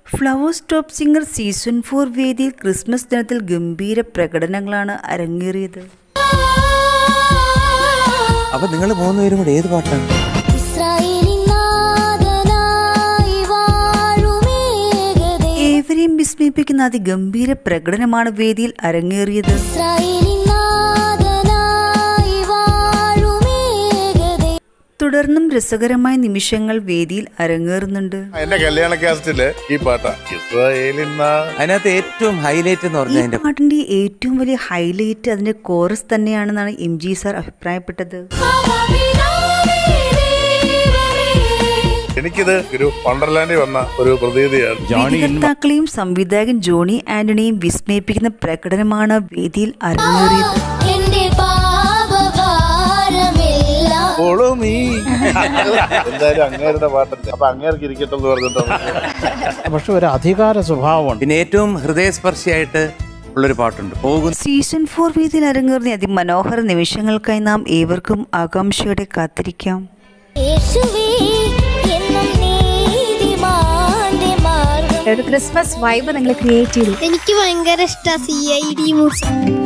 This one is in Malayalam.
flowers top singer season four വേദിയിൽ ക്രിസ്മസ് ദിനത്തിൽ ഗംഭീര പ്രകടനങ്ങളാണ് അരങ്ങേറിയത് അപ്പൊ നിങ്ങൾ മൂന്നുപേരും കൂടെ ഏത് പാട്ടാണ് ഇസ്രായേലിൻ നാഥനായി വാഴുമേഘദൈ- ഏവരെയും വിസ്മയിപ്പിക്കുന്ന അതിഗംഭീര പ്രകടനമാണ് വേദിയിൽ അരങ്ങേറിയത് ഇസ്രായേലിൻ നാഥനായി വാഴുമേഘദൈ- തുടർന്നും രസകരമായ നിമിഷങ്ങൾ വേദിയിൽ അരങ്ങേറുന്നുണ്ട് എന്റെ കല്യാണ കാസ്റ്റില് ഈ പാട്ടാ ഇസ്രായേലിൻ നാ- അതിനകത്ത് ഏറ്റവും ഹൈലൈറ്റ് എന്ന് ഈ പറഞ്ഞാൽ അതിന്റെ പാട്ടിന്റെ ഏറ്റവും വലിയ ഹൈലൈറ്റ് അതിന്റെ കോറസ് തന്നെയാണെന്നാണ് എം ജി സാർ അഭിപ്രായപ്പെട്ടത് അവപിതാവേ ദൈവമേ എനിക്കിത് ഒരു വണ്ടർലാൻഡിൽ വന്ന ഒരു പ്രതീതിയാണ് വിധികർത്താക്കളെയും സംവിധായകൻ ജോണി ആന്റണിയും വിസ്മയിപ്പിക്കുന്ന പ്രകടനമാണ് വേദിയിൽ അരങ്ങേറിയത് എന്റെ പാപഭാരമെല്ലാം ഓളോ നീ എന്തായാലും അങ്ങേരുടെ പാട്ടല്ലേ അപ്പൊ അങ്ങേർക്ക് ഇരിക്കട്ടെ എന്ന് പറഞ്ഞിട്ട് പക്ഷെ ഒരു അധികാര സ്വഭാവമുണ്ട് പിന്നെ ഏറ്റവും ഹൃദയസ്പർശിയായിട്ട് ഉള്ളൊരു പാട്ടുണ്ട് പോകുന്ന സീസൺ ഫോർ വേദിയിൽ അരങ്ങേറുന്ന അതിമനോഹര നിമിഷങ്ങൾക്കായി നാം ഏവർക്കും ആകാംക്ഷയോടെ കാത്തിരിക്കാം യേശുവേ എന്നും നീതിമാന്റെ മാർഗം ഒരു ക്രിസ്മസ് വൈബ് നിങ്ങൾ ക്രിയേറ്റ് ചെയ്തു എനിക്ക് ഭയങ്കര ഇഷ്ട സി ഐ ഡി മൂസ